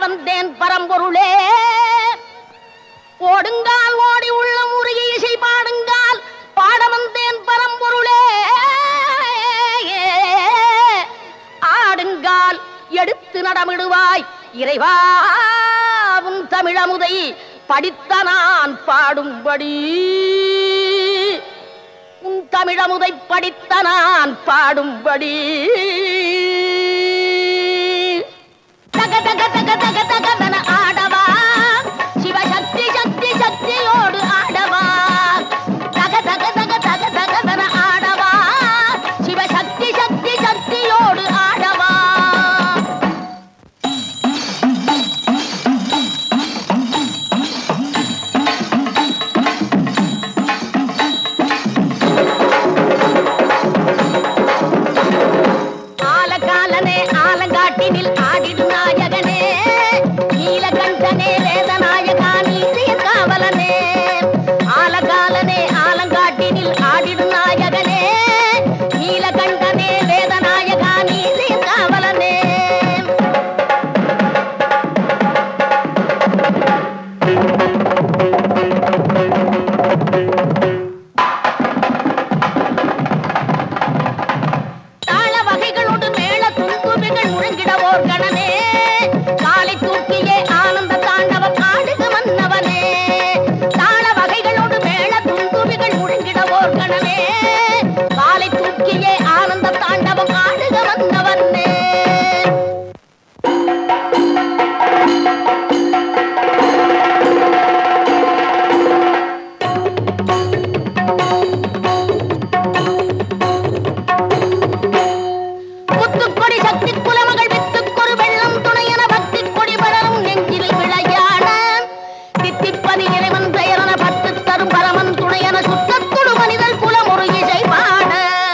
வந்தேன் பரம்பொருளே ஓடுங்கால் ஓடி உள்ள முறையை இசை பாடுங்கால் பாட வந்தேன் பரம்பொருளே ஆடுங்கால் எடுத்து நடமிடுவாய் இறைவாவும் தமிழமுதை படித்த நான் பாடும்படி உன் தமிழமுதை படித்த நான் பாடும்படி தக தக தக தக தகவென ஆடவா சிவசக்தி சக்தி சக்தியோடு ஆடவா தக தக தக தக தகவென ஆடவா சிவசக்தி சக்தி சக்தியோடு ஆடவா ஆலகாலனே ஆலங்காட்டினில் ஆடிடும் நாயகனே நீலகண்டனே வேதநாயகா நீதிய காவலனே ஆலகாலனே ஆலங்காட்டினில் ஆடிடும் நாயகனே நீலகண்டனே வேதநாயகா நீதிய காவலனே தாள வகைகளோடு மேள துந்துபிகள் முழங்கிடவோர் கணமே காலை தூக்கியே ஆனந்த தாண்டவம் ஆடுக மன்னவனே தாள வகைகளோடு மேள துந்துபிகள் முழங்கிடவோர் கணமே காலை தூக்கியே ஆனந்த தாண்டவம் ஆடுக மன்னவனே முத்துக்கொடி சக்தி குலமகள் வித்துக்கொரு வெள்ளம் துணையன பக்தி கொடி படரும் நெஞ்சில் விளையாட தித்திப்பதி இறைவன் பெயரன பத்து தரும் பரமன் துணையன சுத்தத்துடு மனிதர் குலம் ஒரு இசை பாட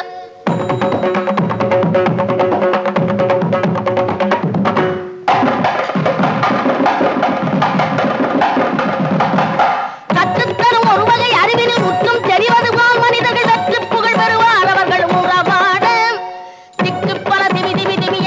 கற்றுத்தரும் ஒரு வகை அறிவினில் முற்றும் தெரிவது போல் மனிதர்கள் வெற்றி புகழ் பெறுவார் அவர்கள் உறவாட திக்கு பல திமி திமி திமி